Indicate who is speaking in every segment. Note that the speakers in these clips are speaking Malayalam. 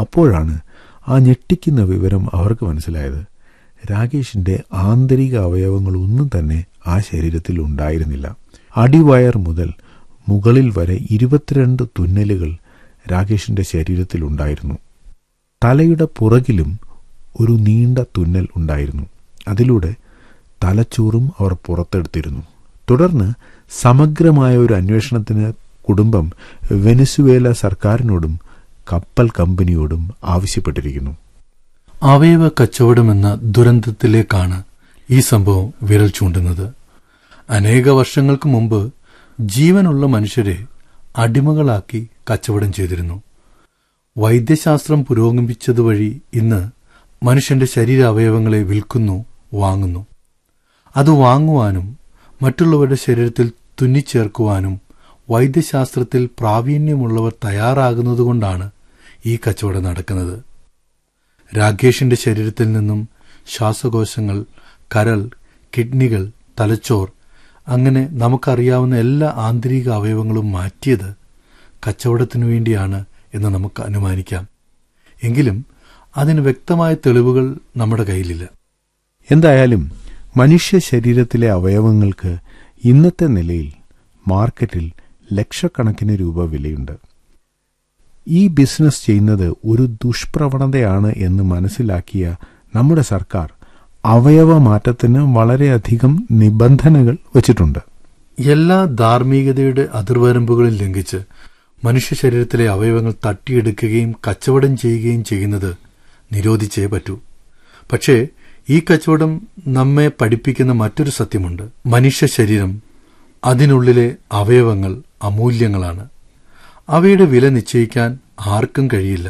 Speaker 1: അപ്പോഴാണ് ആ ഞെട്ടിക്കുന്ന വിവരം അവർക്ക് മനസ്സിലായത് രാകേഷിന്റെ ആന്തരിക അവയവങ്ങളൊന്നും തന്നെ ആ ശരീരത്തിൽ ഉണ്ടായിരുന്നില്ല അടിവയർ മുതൽ മുകളിൽ വരെ ഇരുപത്തിരണ്ട് തുന്നലുകൾ രാകേഷിന്റെ ശരീരത്തിൽ ഉണ്ടായിരുന്നു തലയുടെ പുറകിലും ഒരു നീണ്ട തുന്നൽ ഉണ്ടായിരുന്നു അതിലൂടെ തലച്ചോറും അവർ പുറത്തെടുത്തിരുന്നു തുടർന്ന് സമഗ്രമായ ഒരു അന്വേഷണത്തിന് കുടുംബം വെനിസുവേല സർക്കാരിനോടും കപ്പൽ കമ്പനിയോടും ആവശ്യപ്പെട്ടിരിക്കുന്നു
Speaker 2: അവയവ കച്ചവടമെന്ന ദുരന്തത്തിലേക്കാണ് ഈ സംഭവം വിരൽ ചൂണ്ടുന്നത് അനേക വർഷങ്ങൾക്ക് മുമ്പ് ജീവനുള്ള മനുഷ്യരെ അടിമകളാക്കി കച്ചവടം ചെയ്തിരുന്നു വൈദ്യശാസ്ത്രം പുരോഗമിച്ചതുവഴി ഇന്ന് മനുഷ്യന്റെ ശരീര അവയവങ്ങളെ വിൽക്കുന്നു വാങ്ങുന്നു അത് വാങ്ങുവാനും മറ്റുള്ളവരുടെ ശരീരത്തിൽ തുന്നിച്ചേർക്കുവാനും വൈദ്യശാസ്ത്രത്തിൽ പ്രാവീണ്യമുള്ളവർ തയ്യാറാകുന്നതുകൊണ്ടാണ് ഈ കച്ചവടം നടക്കുന്നത് രാകേഷിന്റെ ശരീരത്തിൽ നിന്നും ശ്വാസകോശങ്ങൾ കരൾ കിഡ്നികൾ തലച്ചോർ അങ്ങനെ നമുക്കറിയാവുന്ന എല്ലാ ആന്തരിക അവയവങ്ങളും മാറ്റിയത് കച്ചവടത്തിനു വേണ്ടിയാണ് എന്ന് നമുക്ക് അനുമാനിക്കാം എങ്കിലും അതിന് വ്യക്തമായ തെളിവുകൾ നമ്മുടെ കയ്യിലില്ല
Speaker 1: എന്തായാലും മനുഷ്യ ശരീരത്തിലെ അവയവങ്ങൾക്ക് ഇന്നത്തെ നിലയിൽ മാർക്കറ്റിൽ ലക്ഷക്കണക്കിന് രൂപ വിലയുണ്ട് ഈ ബിസിനസ് ചെയ്യുന്നത് ഒരു ദുഷ്പ്രവണതയാണ് എന്ന് മനസ്സിലാക്കിയ നമ്മുടെ സർക്കാർ അവയവ മാറ്റത്തിന് വളരെയധികം നിബന്ധനകൾ വച്ചിട്ടുണ്ട്
Speaker 2: എല്ലാ ധാർമ്മികതയുടെ അതിർവരമ്പുകളും ലംഘിച്ച് മനുഷ്യ ശരീരത്തിലെ അവയവങ്ങൾ തട്ടിയെടുക്കുകയും കച്ചവടം ചെയ്യുകയും ചെയ്യുന്നത് നിരോധിച്ചേ പറ്റൂ പക്ഷേ ഈ കച്ചവടം നമ്മെ പഠിപ്പിക്കുന്ന മറ്റൊരു സത്യമുണ്ട് മനുഷ്യ ശരീരം അതിനുള്ളിലെ അവയവങ്ങൾ അമൂല്യങ്ങളാണ് അവയുടെ വില നിശ്ചയിക്കാൻ ആർക്കും കഴിയില്ല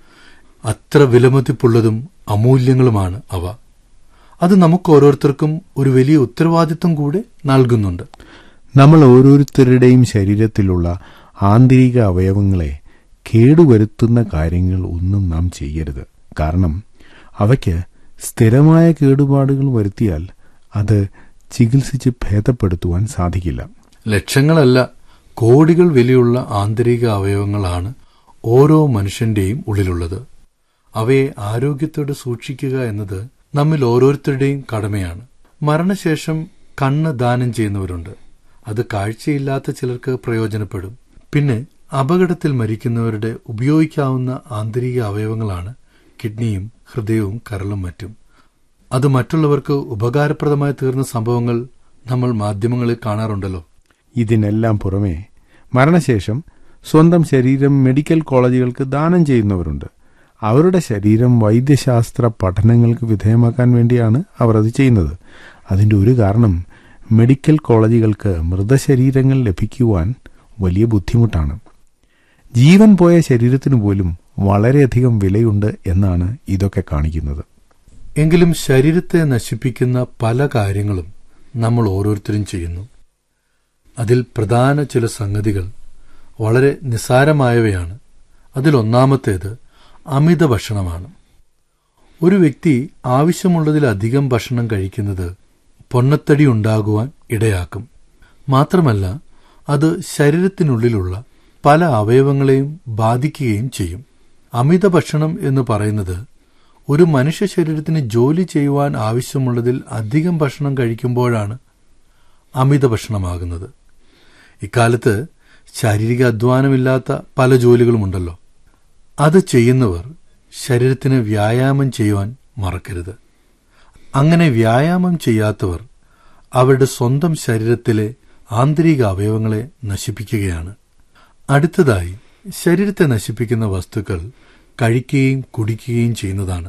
Speaker 2: അത്ര വിലമതിപ്പുള്ളതും അമൂല്യങ്ങളുമാണ് അവ അത് നമുക്ക് ഓരോരുത്തർക്കും ഒരു വലിയ ഉത്തരവാദിത്വം കൂടെ നൽകുന്നുണ്ട്
Speaker 1: നമ്മൾ ഓരോരുത്തരുടെയും ശരീരത്തിലുള്ള ആന്തരിക അവയവങ്ങളെ കേടുവരുത്തുന്ന കാര്യങ്ങൾ ഒന്നും നാം ചെയ്യരുത് കാരണം അവയ്ക്ക് സ്ഥിരമായ കേടുപാടുകൾ വരുത്തിയാൽ അത് ചികിത്സിച്ച് ഭേദപ്പെടുത്തുവാൻ സാധിക്കില്ല
Speaker 2: ലക്ഷങ്ങളല്ല കോടികൾ വിലയുള്ള ആന്തരിക അവയവങ്ങളാണ് ഓരോ മനുഷ്യന്റെയും ഉള്ളിലുള്ളത് അവയെ ആരോഗ്യത്തോടെ സൂക്ഷിക്കുക എന്നത് നമ്മിൽ ഓരോരുത്തരുടെയും കടമയാണ് മരണശേഷം കണ്ണ് ദാനം ചെയ്യുന്നവരുണ്ട് അത് കാഴ്ചയില്ലാത്ത ചിലർക്ക് പ്രയോജനപ്പെടും പിന്നെ അപകടത്തിൽ മരിക്കുന്നവരുടെ ഉപയോഗിക്കാവുന്ന ആന്തരിക അവയവങ്ങളാണ് കിഡ്നിയും ഹൃദയവും കരളും മറ്റും അത് മറ്റുള്ളവർക്ക് ഉപകാരപ്രദമായി തീർന്ന സംഭവങ്ങൾ നമ്മൾ മാധ്യമങ്ങളിൽ കാണാറുണ്ടല്ലോ
Speaker 1: ഇതിനെല്ലാം പുറമെ മരണശേഷം സ്വന്തം ശരീരം മെഡിക്കൽ കോളേജുകൾക്ക് ദാനം ചെയ്യുന്നവരുണ്ട് അവരുടെ ശരീരം വൈദ്യശാസ്ത്ര പഠനങ്ങൾക്ക് വിധേയമാക്കാൻ വേണ്ടിയാണ് അവർ അത് ചെയ്യുന്നത് അതിന്റെ ഒരു കാരണം മെഡിക്കൽ കോളേജുകൾക്ക് മൃതശരീരങ്ങൾ ലഭിക്കുവാൻ വലിയ ബുദ്ധിമുട്ടാണ് ജീവൻ പോയ ശരീരത്തിനു പോലും വളരെയധികം വിലയുണ്ട് എന്നാണ് ഇതൊക്കെ കാണിക്കുന്നത്
Speaker 2: എങ്കിലും ശരീരത്തെ നശിപ്പിക്കുന്ന പല കാര്യങ്ങളും നമ്മൾ ഓരോരുത്തരും ചെയ്യുന്നു അതിൽ പ്രധാന ചില സംഗതികൾ വളരെ നിസാരമായവയാണ് അതിലൊന്നാമത്തേത് അമിത ഭക്ഷണമാണ് ഒരു വ്യക്തി ആവശ്യമുള്ളതിലധികം ഭക്ഷണം കഴിക്കുന്നത് പൊണ്ണത്തടി ഉണ്ടാകുവാൻ ഇടയാക്കും മാത്രമല്ല അത് ശരീരത്തിനുള്ളിലുള്ള പല അവയവങ്ങളെയും ബാധിക്കുകയും ചെയ്യും അമിത ഭക്ഷണം എന്ന് പറയുന്നത് ഒരു മനുഷ്യ ശരീരത്തിന് ജോലി ചെയ്യുവാൻ ആവശ്യമുള്ളതിൽ അധികം ഭക്ഷണം കഴിക്കുമ്പോഴാണ് അമിത ഭക്ഷണമാകുന്നത് ഇക്കാലത്ത് ശാരീരിക അധ്വാനമില്ലാത്ത പല ജോലികളുമുണ്ടല്ലോ അത് ചെയ്യുന്നവർ ശരീരത്തിന് വ്യായാമം ചെയ്യുവാൻ മറക്കരുത് അങ്ങനെ വ്യായാമം ചെയ്യാത്തവർ അവരുടെ സ്വന്തം ശരീരത്തിലെ ആന്തരിക അവയവങ്ങളെ നശിപ്പിക്കുകയാണ് അടുത്തതായി ശരീരത്തെ നശിപ്പിക്കുന്ന വസ്തുക്കൾ കഴിക്കുകയും കുടിക്കുകയും ചെയ്യുന്നതാണ്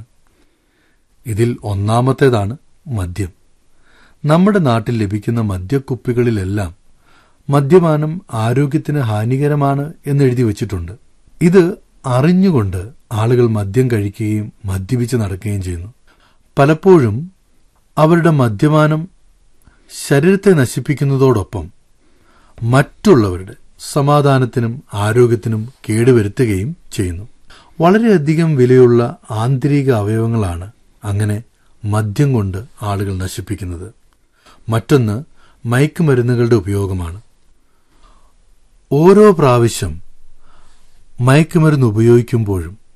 Speaker 2: ഇതിൽ ഒന്നാമത്തേതാണ് മദ്യം നമ്മുടെ നാട്ടിൽ ലഭിക്കുന്ന മദ്യക്കുപ്പികളിലെല്ലാം മദ്യപാനം ആരോഗ്യത്തിന് ഹാനികരമാണ് എന്നെഴുതി വച്ചിട്ടുണ്ട് ഇത് അറിഞ്ഞുകൊണ്ട് ആളുകൾ മദ്യം കഴിക്കുകയും മദ്യപിച്ച് നടക്കുകയും ചെയ്യുന്നു പലപ്പോഴും അവരുടെ മദ്യപാനം ശരീരത്തെ നശിപ്പിക്കുന്നതോടൊപ്പം മറ്റുള്ളവരുടെ സമാധാനത്തിനും ആരോഗ്യത്തിനും കേടുവരുത്തുകയും ചെയ്യുന്നു വളരെയധികം വിലയുള്ള ആന്തരിക അവയവങ്ങളാണ് അങ്ങനെ മദ്യം കൊണ്ട് ആളുകൾ നശിപ്പിക്കുന്നത് മറ്റൊന്ന് മയക്കുമരുന്നുകളുടെ ഉപയോഗമാണ് ഓരോ പ്രാവശ്യം മയക്കുമരുന്ന് ഉപയോഗിക്കുമ്പോഴും